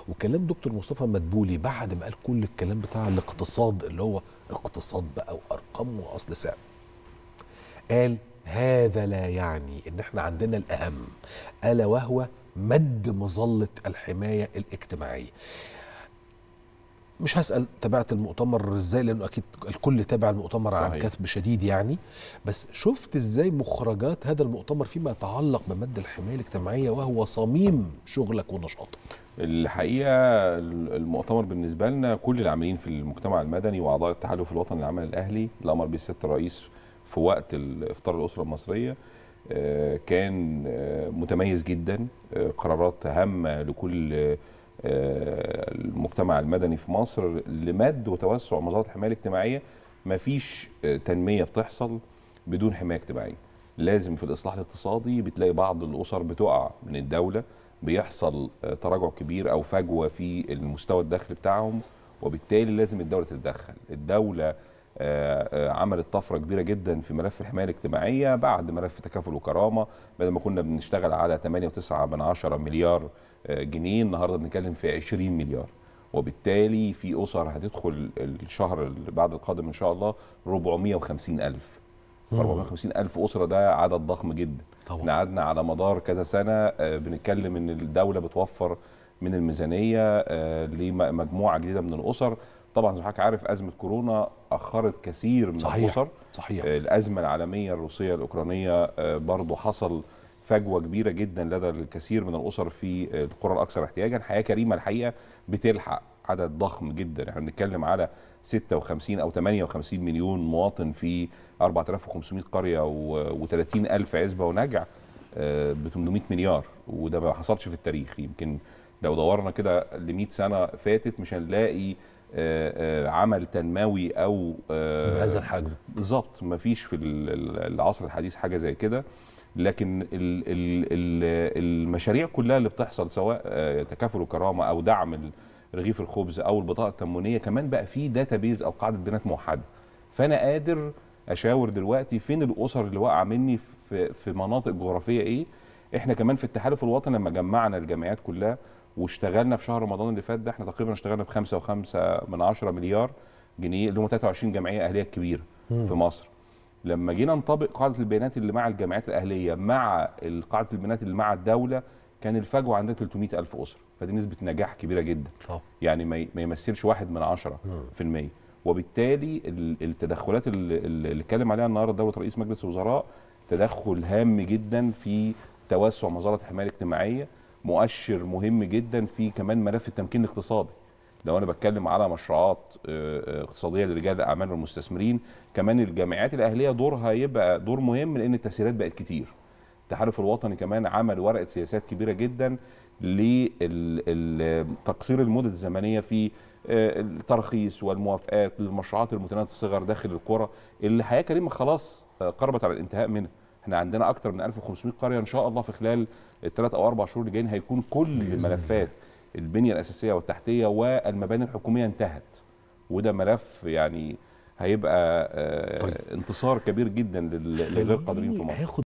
وكلام دكتور مصطفى مدبولي بعد ما قال كل الكلام بتاع الاقتصاد اللي هو اقتصاد بقى وارقام واصل سعر قال هذا لا يعني ان احنا عندنا الاهم الا وهو مد مظله الحمايه الاجتماعيه مش هسال تابعت المؤتمر ازاي لانه اكيد الكل تابع المؤتمر عن صحيح. كثب شديد يعني بس شفت ازاي مخرجات هذا المؤتمر فيما يتعلق بمد الحمايه الاجتماعيه وهو صميم شغلك ونشاطك الحقيقه المؤتمر بالنسبه لنا كل العاملين في المجتمع المدني واعضاء التحالف الوطني للعمل الاهلي اللي امر به سياده الرئيس في وقت افطار الاسره المصريه آه، كان آه، متميز جدا آه، قرارات هامه لكل آه، المجتمع المدني في مصر لمد وتوسع مظاهر الحمايه الاجتماعيه مفيش آه، تنميه بتحصل بدون حمايه اجتماعيه لازم في الاصلاح الاقتصادي بتلاقي بعض الاسر بتقع من الدوله بيحصل آه، تراجع كبير او فجوه في المستوى الدخل بتاعهم وبالتالي لازم الدوله تتدخل الدوله آه، آه، عملت طفره كبيره جدا في ملف الحمايه الاجتماعيه بعد ملف تكافل وكرامه بدل ما كنا بنشتغل على 8.9 من عشرة مليار آه، جنيه النهارده بنتكلم في 20 مليار وبالتالي في اسر هتدخل الشهر اللي بعد القادم ان شاء الله 450 الف 450 الف اسره ده عدد ضخم جدا طبعا. احنا قعدنا على مدار كذا سنه آه، بنتكلم ان الدوله بتوفر من الميزانيه آه، لمجموعه جديده من الاسر طبعا زي ما حضرتك عارف ازمه كورونا اخرت كثير من صحيح. الاسر صحيح آه، الازمه العالميه الروسيه الاوكرانيه آه، برضو حصل فجوه كبيره جدا لدى الكثير من الاسر في آه، القرى الاكثر احتياجا حياه كريمه الحقيقه بتلحق عدد ضخم جدا احنا بنتكلم على 56 او 58 مليون مواطن في 4500 قريه و30 الف عزبه ونجع ب 800 مليار وده ما حصلش في التاريخ يمكن لو دورنا كده ل 100 سنه فاتت مش هنلاقي آه، آه، عمل تنموي او آه، بهذا الحجم بالظبط ما فيش في ال- ال- العصر الحديث حاجه زي كده لكن ال ال ال المشاريع كلها اللي بتحصل سواء آه، تكافل وكرامه او دعم ال- رغيف الخبز او البطاقه التموينيه كمان بقى في داتابيز او قاعده بيانات موحده فانا قادر اشاور دلوقتي فين الاسر اللي واقعه مني في في مناطق جغرافيه ايه احنا كمان في التحالف الوطني لما جمعنا الجمعيات كلها واشتغلنا في شهر رمضان اللي فات ده احنا تقريبا اشتغلنا ب 5.5 من 10 مليار جنيه اللي هم 23 جمعيه اهليه كبيره في مصر لما جينا نطبق قاعده البيانات اللي مع الجامعات الاهليه مع قاعده البيانات اللي مع الدوله كان الفجوه عندنا 300 الف اسره فدي نسبه نجاح كبيره جدا طبعا. يعني ما ي- ما يمثلش واحد من عشرة في المية وبالتالي ال- التدخلات اللي اللي اتكلم عليها النهارده دوله رئيس مجلس الوزراء تدخل هام جدا في توسع مظاهره الحمايه الاجتماعيه مؤشر مهم جدا في كمان ملف التمكين الاقتصادي لو انا بتكلم على مشروعات آه، آه، اقتصاديه لرجال الاعمال والمستثمرين كمان الجامعات الاهليه دورها يبقى دور مهم لان التسهيلات بقت كتير التحالف الوطني كمان عمل ورقه سياسات كبيره جدا لتقصير المدد الزمنيه في آه، الترخيص والموافقات للمشروعات المتناهيه الصغر داخل القرى اللي حياه كريمه خلاص آه، قربت على الانتهاء منها احنا عندنا اكتر من 1500 قريه ان شاء الله في خلال الثلاث او اربع شهور اللي جايين هيكون كل ملفات البنيه الاساسيه والتحتيه والمباني الحكوميه انتهت وده ملف يعني هيبقى آه، طيب. انتصار كبير جدا لل- للغير قادرين في خليني مصر هاخد